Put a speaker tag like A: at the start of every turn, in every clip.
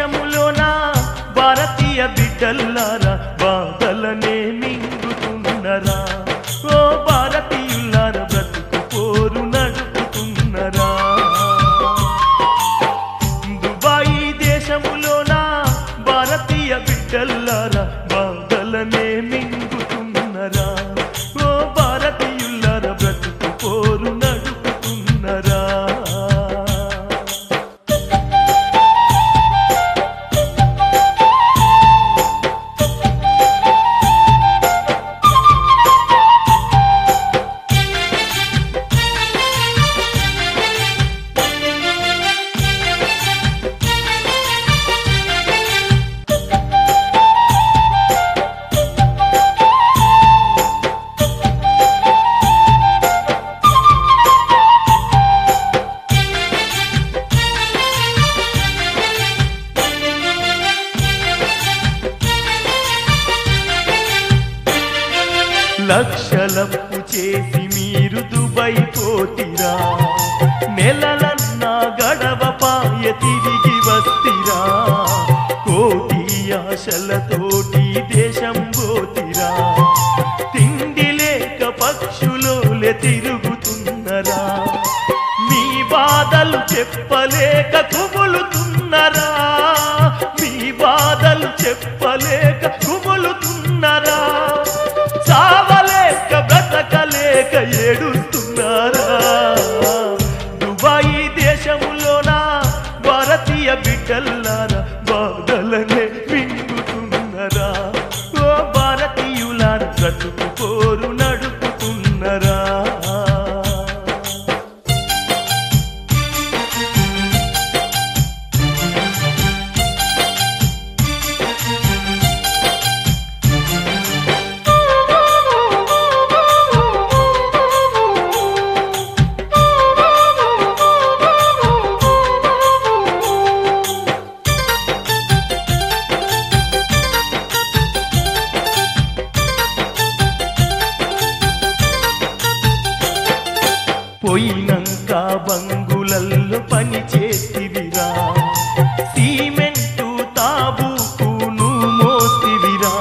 A: దేశములోన భారతీయ బిడ్డల్లారా బాధలనే మింగుతున్నరా ఓ భారతీయులారా బ్రతుకు పోరు నడుపుతున్నరా దుబాయి దేశములోన భారతీయ బిడ్డల్లారా బాధలనే మింగుతున్నరా ఓ భారతీయులారా బ్రతుకు పోరు నడుపుతున్నరా లక్షలప్పు చేసి మీరు దుబాయ్ పోతిరా నెలలన్నా గడవ పాయ తిరిగి వస్తిరా కోటి ఆశలతోటి దేశం పోతిరా తిండి లేక పక్షులోలే తిరుగుతున్నరా మీ బాధలు చెప్పలేక కుములుతున్నరా మీ బాధలు చెప్పలేక కుములుతున్నరా చావలేక బ్రతకలేక ఏడుస్తున్నారా దుబాయి దేశములోన భారతీయ బిడ్డల్లారా బాధలనే మింగుతున్నరా ఓ భారతీయులారా బ్రతుకు పోరు నడుపుతున్నరా పోయినంక బంగులల్లో పని చేతివిరా సిమెంటు తాబూకును మోస్తివిరా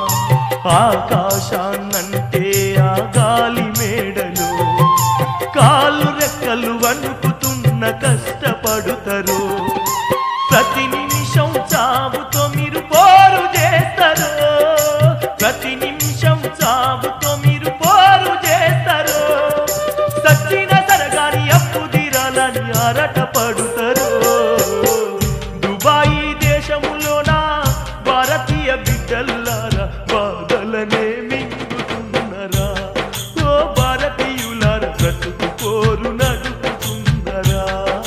A: ఆకాశాన్నంటే ఆ గాలి మేడలు కాలు రెక్కలు వణుకుతున్న కష్టపడుతారు ప్రతి నిమిషం చావుతో మీరు పోరు చేస్తారు ప్రతి నిమిషం చావుతో మీరు పోరు చేస్తారు సచ్చిన సరగాని అప్పు తీరాలని ఆరట పడుతారు దుబాయి దేశములోన భారతీయ బిడ్డల్లారా బాధలనే మింగుతున్నరా ఓ భారతీయులారా బ్రతుకు పోరు నడుపుతున్నరా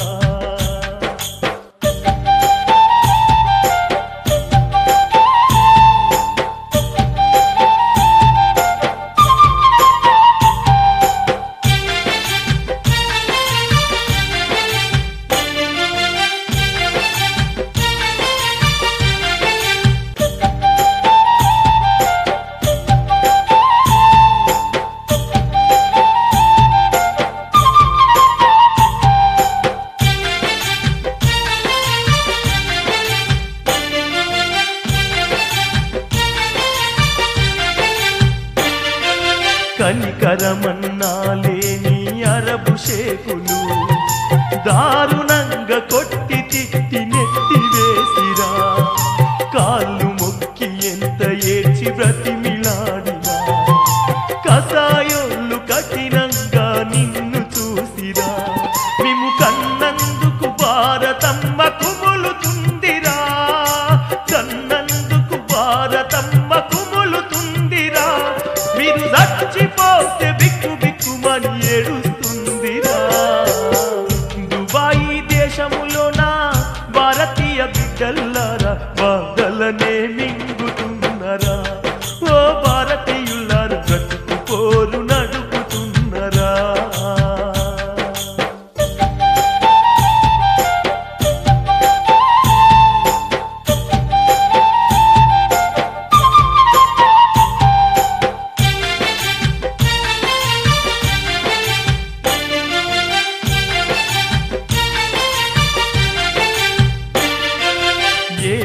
A: కనికరమన్నా లేని అరబు షేకులు దారుణంగా కొట్టి తిట్టి నెట్టి వేసిరా కాళ్ళు మొక్కి ఎంత ఏడ్చి బ్రతిమిలాడినా కసాయోళ్ళు కఠినంగా నిన్ను చూసిరా మేము కన్నందుకు భారతమ్మ కుములుతుందిరా కన్నందుకు భారతమ్మ కుములుతుందిరా మీరు చచ్చిపోతే బిక్కు బిక్కుమని ఏడుస్తుందిరా దుబాయి దేశములోన భారతీయ బిడ్డల్లారా బాధలనే మింగుతున్నరా ఓ భారతీయులారా బ్రతుకు పోరు నడుపుతున్నరా ఏ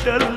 A: బిడ్డల్లారా